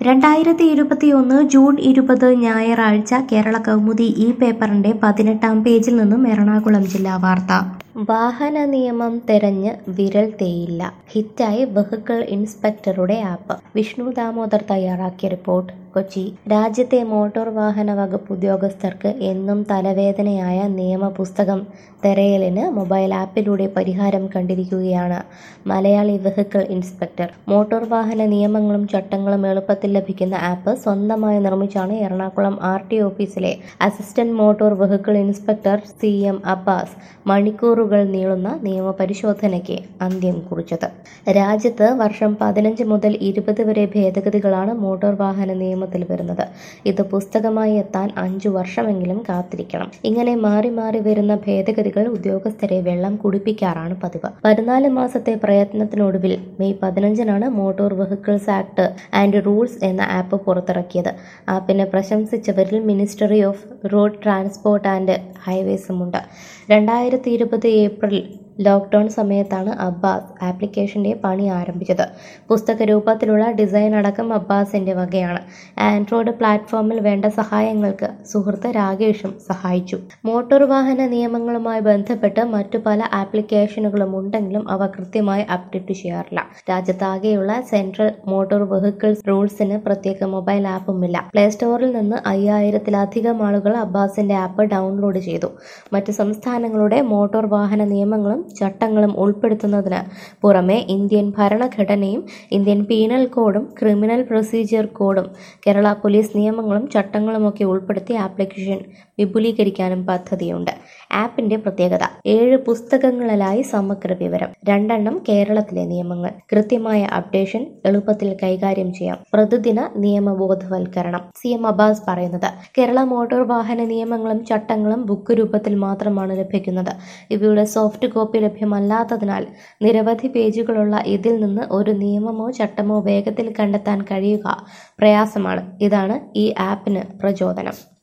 രണ്ടായിരത്തി ഇരുപത്തിയൊന്ന് ജൂൺ ഇരുപത് ഞായറാഴ്ച കേരള കൗമുദി ഈ പേപ്പറിന്റെ പതിനെട്ടാം പേജിൽ നിന്നും എറണാകുളം ജില്ലാ വാർത്ത വാഹന നിയമം തെരഞ്ഞ് വിരൽ തേയില്ല ഹിറ്റായി വെഹിക്കിൾ ഇൻസ്പെക്ടറുടെ ആപ്പ് വിഷ്ണു ദാമോദർ തയ്യാറാക്കിയ റിപ്പോർട്ട് കൊച്ചി രാജ്യത്തെ മോട്ടോർ വാഹന വകുപ്പ് ഉദ്യോഗസ്ഥർക്ക് എന്നും തലവേദനയായ നിയമപുസ്തകം തെരയലിന് മൊബൈൽ ആപ്പിലൂടെ പരിഹാരം കണ്ടിരിക്കുകയാണ് മലയാളി വെഹിക്കിൾ ഇൻസ്പെക്ടർ മോട്ടോർ വാഹന നിയമങ്ങളും ചട്ടങ്ങളും എളുപ്പത്തിൽ ലഭിക്കുന്ന ആപ്പ് സ്വന്തമായി നിർമ്മിച്ചാണ് എറണാകുളം ആർ ടി ഓഫീസിലെ assistant motor vehicle inspector C M Abbas മണിക്കൂറുകൾ നീളുന്ന നിയമപരിശോധനയ്ക്ക് അന്ത്യം കുറിച്ചത് രാജ്യത്ത് വർഷം പതിനഞ്ച് മുതൽ ഇരുപത് വരെ ഭേദഗതികളാണ് മോട്ടോർ വാഹന നിയമത്തിൽ വരുന്നത് ഇത് പുസ്തകമായി എത്താൻ അഞ്ചു വർഷമെങ്കിലും കാത്തിരിക്കണം ഇങ്ങനെ മാറി മാറി വരുന്ന ഭേദഗതികൾ ഉദ്യോഗസ്ഥരെ വെള്ളം കുടിപ്പിക്കാറാണ് പതിവ് പതിനാല് മാസത്തെ പ്രയത്നത്തിനൊടുവിൽ മെയ് പതിനഞ്ചിനാണ് motor vehicles act and rules എന്ന ആപ്പ് പുറത്തിറക്കിയത് ആപ്പിനെ പ്രശംസിച്ചവരിൽ ministry of road transport and ഹൈവേസുമുണ്ട് രണ്ടായിരത്തി ഇരുപത് ഏപ്രിൽ ലോക്ക്ഡൌൺ സമയത്താണ് അബ്ബാസ് ആപ്ലിക്കേഷന്റെ പണി ആരംഭിച്ചത് പുസ്തക രൂപത്തിലുള്ള ഡിസൈൻ അടക്കം അബ്ബാസിന്റെ വകയാണ് ആൻഡ്രോയിഡ് പ്ലാറ്റ്ഫോമിൽ വേണ്ട സഹായങ്ങൾക്ക് സുഹൃത്ത് രാകേഷും സഹായിച്ചു മോട്ടോർ വാഹന നിയമങ്ങളുമായി ബന്ധപ്പെട്ട് മറ്റു പല ആപ്ലിക്കേഷനുകളും ഉണ്ടെങ്കിലും അവ കൃത്യമായി അപ്ഡേറ്റ് ചെയ്യാറില്ല രാജ്യത്താകെയുള്ള സെൻട്രൽ മോട്ടോർ വെഹിക്കിൾസ് റൂൾസിന് പ്രത്യേക മൊബൈൽ ആപ്പുമില്ല പ്ലേ സ്റ്റോറിൽ നിന്ന് അയ്യായിരത്തിലധികം ആളുകൾ അബ്ബാസിന്റെ ആപ്പ് ഡൗൺലോഡ് ചെയ്തു മറ്റ് സംസ്ഥാനങ്ങളുടെ മോട്ടോർ വാഹന നിയമങ്ങളും ചട്ടങ്ങളും ഉൾപ്പെടുത്തുന്നതിന് പുറമെ ഇന്ത്യൻ ഭരണഘടനയും ഇന്ത്യൻ പീനൽ കോഡും ക്രിമിനൽ പ്രൊസീജിയർ കോഡും കേരള പോലീസ് നിയമങ്ങളും ചട്ടങ്ങളുമൊക്കെ ഉൾപ്പെടുത്തി ആപ്ലിക്കേഷൻ വിപുലീകരിക്കാനും പദ്ധതിയുണ്ട് ആപ്പിന്റെ പ്രത്യേകത ഏഴ് പുസ്തകങ്ങളിലായി സമഗ്ര വിവരം രണ്ടെണ്ണം കേരളത്തിലെ നിയമങ്ങൾ കൃത്യമായ അപ്ഡേഷൻ എളുപ്പത്തിൽ കൈകാര്യം ചെയ്യാം പ്രതിദിന നിയമബോധവൽക്കരണം സി എം അബ്ബാസ് പറയുന്നത് കേരള മോട്ടോർ വാഹന നിയമങ്ങളും ചട്ടങ്ങളും ബുക്ക് രൂപത്തിൽ മാത്രമാണ് ലഭിക്കുന്നത് ഇവയുടെ സോഫ്റ്റ് കോപ്പി ലഭ്യമല്ലാത്തതിനാൽ നിരവധി പേജുകളുള്ള ഇതിൽ നിന്ന് ഒരു നിയമമോ ചട്ടമോ വേഗത്തിൽ കണ്ടെത്താൻ കഴിയുക പ്രയാസമാണ് ഇതാണ് ഈ ആപ്പിന് പ്രചോദനം